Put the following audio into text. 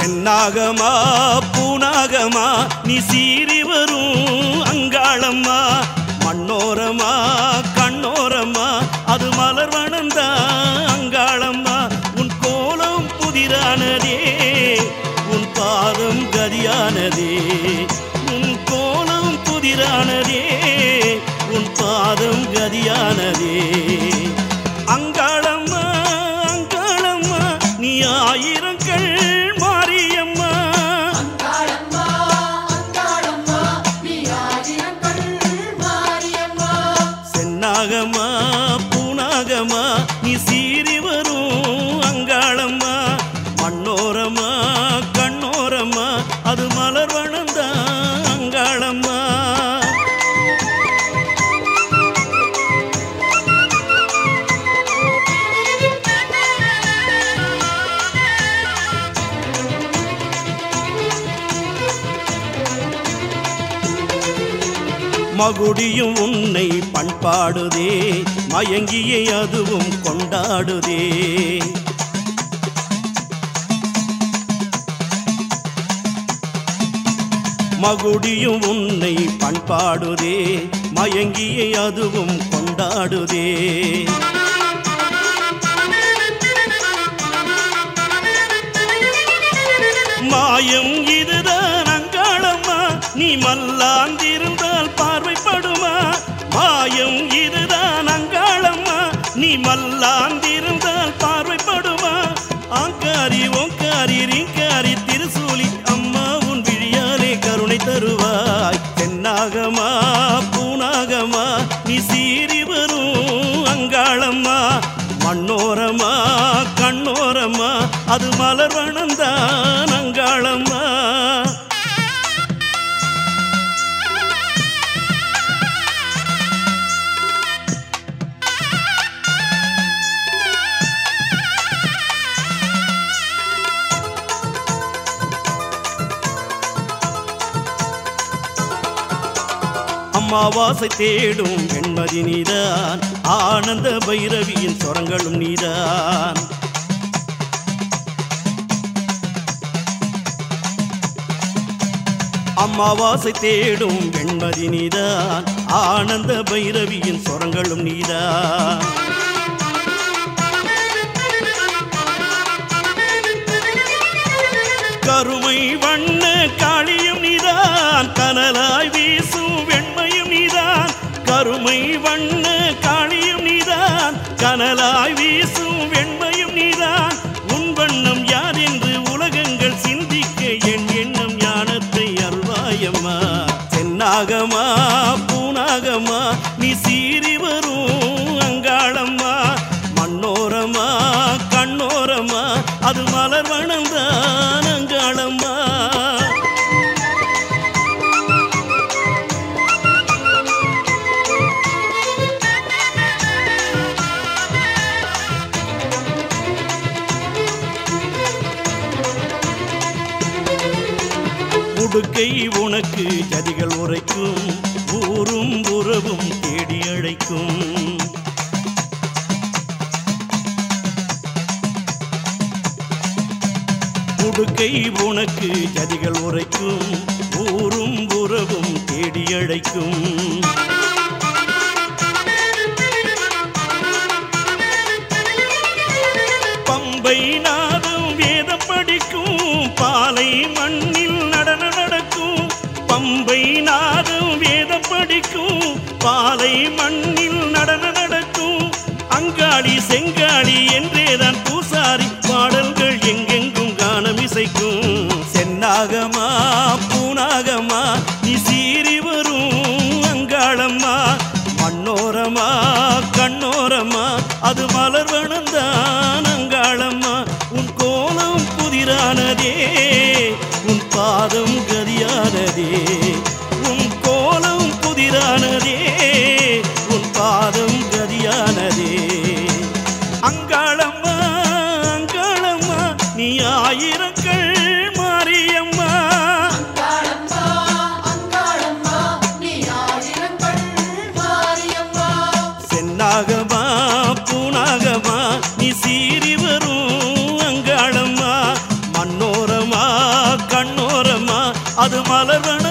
சென்னாகமா பூனாகமா நீ சீறி வரும் அங்காளம்மா மண்ணோரமா கண்ணோரமா அது மலர் வனந்தா அங்காளம்மா உன் கோலம் புதிரானதே உன் பாதம் கதியானதே உன் கோலம் புதிரானதே உன் பாதம் கதியானதே அங்காளம்மா அங்காளம்மா நீ ஆயிரங்கள் மாரியம்மா அங்காளம்மா அங்காளம்மா நீ ஆயிரங்கள் மாரியம்மா சென்னாகமா பூனாகமா நீ சீறி வரும் அங்காளம்மா மண்ணோரமா கண்ணோரமா அது மலர் வனந்தா அங்காளம்மா மகுடியும் உன்னை பண்பாடுதே மயங்கியே அதுவும் கொண்டாடுதே மகுடியும் உன்னை பண்பாடுதே மயங்கியே அதுவும் கொண்டாடுதே மாயம் இதுதான் அங்காளம்மா நீ மல்லாந்திருந்தால் பார்வைப்படுமா மாயம் இதுதான் அங்காளம்மா நீ மல்லாந்திருந்தால் பார்வைப்படுமா ஆங்காரி ஓங்காரி ரீங்காரி திருசூலி அம்மா உன் விழியாலே கருணை தருவாய் தென்னாகமா பூனாகமா நீ சீறி வரும் அங்காளம்மா மண்ணோரமா கண்ணோரமா அது மலர் வனந்தான் அங்காளம்மா அம்மாவாசை தேடும் வெண்மதி நீதான் ஆனந்த பைரவியின் சொரங்களும் நீதான் அம்மாவாசை தேடும் வெண்மதி நீதான் ஆனந்த பைரவியின் சொரங்களும் நீதான் கருமை வண்ண காளியும் நீதான் கனலாய் வீசும் வெண்மையும் நீதான் கருமை வண்ண காளியும் நீதான் கனலாய் வீசும் வெண்மையும் நீதான் உன் வண்ணம் யார் என்று உலகங்கள் சிந்திக்க என் எண்ணம் ஞானத்தை அருள்வாயம்மா தென்னாகமா பூனாகமா நீ சீறி வரும் அங்காளம்மா மண்ணோரமா கண்ணோரமா அது மலர் வனந்தான் அங்காளம்மா உடுக்கை உனக்கு ஜதிகள் உரைக்கும் ஊரும் உறவும் தேடி அழைக்கும் உடுக்கை உனக்கு ஜதிகள் உரைக்கும் ஊரும் உறவும் தேடி அழைக்கும் பம்பை நாதம் வேதம் படிக்கும் பாலை மண்ணில் நடன நடக்கும் பம்பை நாதம் வேதம் படிக்கும் பாலை மண்ணில் நடன நடக்கும் அங்காளி செங்காளி என்றேதான் பூசாரி பாடல்கள் எங்கெங்கும் காணம் இசைக்கும் சென்னாகமா பூனாகமா நீ சீறி வரும் அங்காளம்மா மண்ணோரமா கண்ணோரமா அது மலர் வனந்தான் அங்காளம்மா உன் கோலம் புதிரானதே உன் பாதம் கதியானதே உன் கோலம் புதிரானதே உன் பாதம் கதியானதே அங்காளம்மா அது மலர்வன